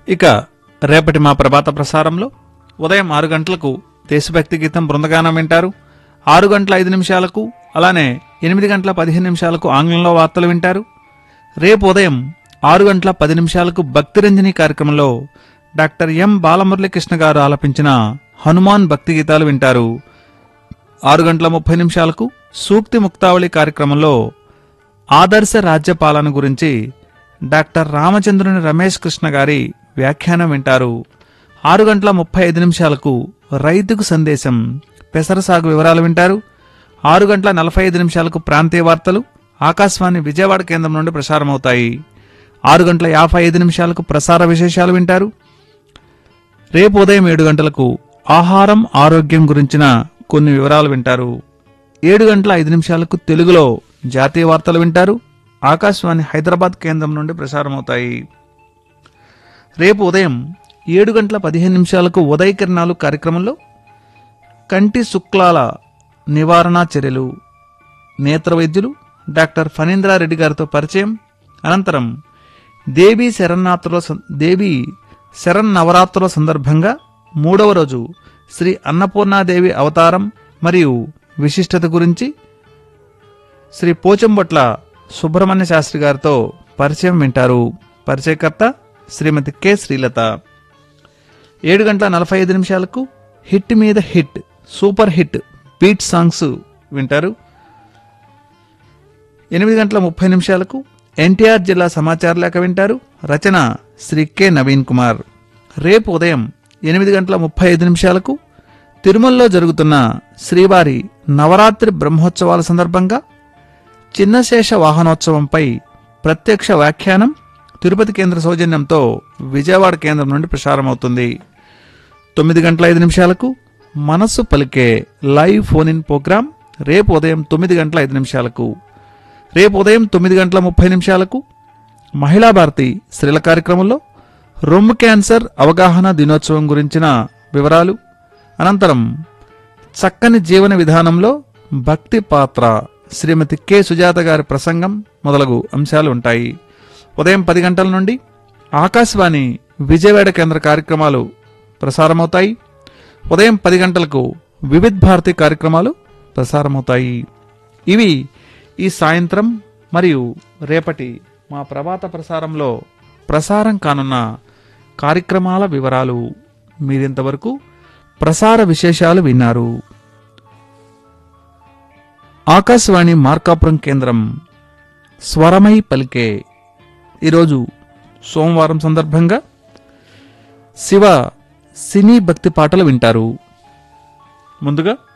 ఇక రేపటి మా ప్రభాత ప్రసారంలో ఉదయం ఆరు గంటలకు దేశభక్తి గీతం బృందగానం వింటారు ఆరు గంటల ఐదు నిమిషాలకు అలానే ఎనిమిది గంటల పదిహేను నిమిషాలకు ఆంగ్లంలో వార్తలు వింటారు రేపు ఉదయం ఆరు గంటల పది నిమిషాలకు భక్తిరంజని కార్యక్రమంలో డాక్టర్ ఎం బాలమురళీకృష్ణ గారు ఆలపించిన హనుమాన్ భక్తి గీతాలు వింటారు ఆరు గంటల ముప్పై నిమిషాలకు సూక్తి ముక్తావళి కార్యక్రమంలో ఆదర్శ రాజ్యపాలన గురించి డాక్టర్ రామచంద్రుని రమేష్ కృష్ణ గారి వ్యాఖ్యానం వింటారు ఆరు గంటల ముప్పై ఐదు నిమిషాలకు రైతుకు సందేశం పెసర సాగు వివరాలు వింటారు ఆరు గంటల నలభై ఐదు నిమిషాలకు ప్రాంతీయ వార్తలు ఆకాశవాణి విజయవాడ కేంద్రం నుండి ప్రసారమవుతాయి ఆరు గంటల యాభై ఐదు నిమిషాలకు ప్రసార విశేషాలు వింటారు రేపు ఉదయం ఏడు గంటలకు ఆహారం ఆరోగ్యం గురించిన కొన్ని వివరాలు వింటారు ఏడు గంటల ఐదు నిమిషాలకు తెలుగులో జాతీయ వార్తలు వింటారు ఆకాశవాణి హైదరాబాద్ కేంద్రం నుండి ప్రసారమవుతాయి రేపు ఉదయం ఏడు గంటల పదిహేను నిమిషాలకు ఉదయ కిరణాలు కార్యక్రమంలో కంటి శుక్లాల నివారణ చర్యలు నేత్ర వైద్యులు డాక్టర్ ఫణీంద్రారెడ్డి గారితో పరిచయం అనంతరం దేవీ శరన్నాత్రుల సం- దేవీ శరన్నవరాత్రుల సందర్భంగా మూడవ రోజు శ్రీ అన్నపూర్ణాదేవి అవతారం మరియు విశిష్టత గురించి శ్రీ పోచంబొట్ల సుబ్రహ్మణ్య శాస్త్రి గారితో పరిచయం వింటారు పరిచయకర్త శ్రీమతి కె శ్రీలత ఏడు గంటల నలభై ఐదు నిమిషాలకు హిట్ మీద hit super hit beat songs వింటారు ఎనిమిది గంటల ముప్పై నిమిషాలకు ఎన్టీఆర్ జిల్లా సమాచార లేఖ వింటారు రచన శ్రీ కె నవీన్ కుమార్ రేపు ఉదయం ఎనిమిది గంటల ముప్పై ఐదు నిమిషాలకు తిరుమలలో జరుగుతున్న శ్రీవారి నవరాత్రి బ్రహ్మోత్సవాల సందర్భంగా చిన్నశేష వాహనోత్సవంపై ప్రత్యక్ష వ్యాఖ్యానం తిరుపతి కేంద్ర సౌజన్యంతో విజయవాడ కేంద్రం నుండి ప్రసారమవుతుంది తొమ్మిది గంటల ఐదు నిమిషాలకు మనస్సు పలికే లైవ్ ఫోన్ ఇన్ ప్రోగ్రాం రేపు ఉదయం తొమ్మిది గంటల ఐదు నిమిషాలకు రేపు ఉదయం తొమ్మిది గంటల ముప్పై నిమిషాలకు మహిళా భారతి స్త్రీల కార్యక్రమంలో రొమ్ము క్యాన్సర్ అవగాహన దినోత్సవం గురించిన వివరాలు అనంతరం చక్కని జీవన విధానంలో భక్తి పాత్ర శ్రీమతి కె సుజాత గారి ప్రసంగం మొదలగు అంశాలు ఉంటాయి ఉదయం పది గంటల నుండి ఆకాశవాణి విజయవాడ కేంద్ర కార్యక్రమాలు ప్రసారమవుతాయి ఉదయం పది గంటలకు వివిధ్ భారతి కార్యక్రమాలు ప్రసారమవుతాయి ఇవి ఈ సాయంత్రం మరియు రేపటి మా ప్రభాత ప్రసారంలో ప్రసారం కానున్న కార్యక్రమాల వివరాలు మీరింతవరకు ప్రసార విశేషాలు విన్నారు ఆకాశవాణి మార్కాపురం కేంద్రం స్వరమై పలికే ఈరోజు సోమవారం సందర్భంగా శివ సినీ భక్తి పాటలు వింటారు ముందుగా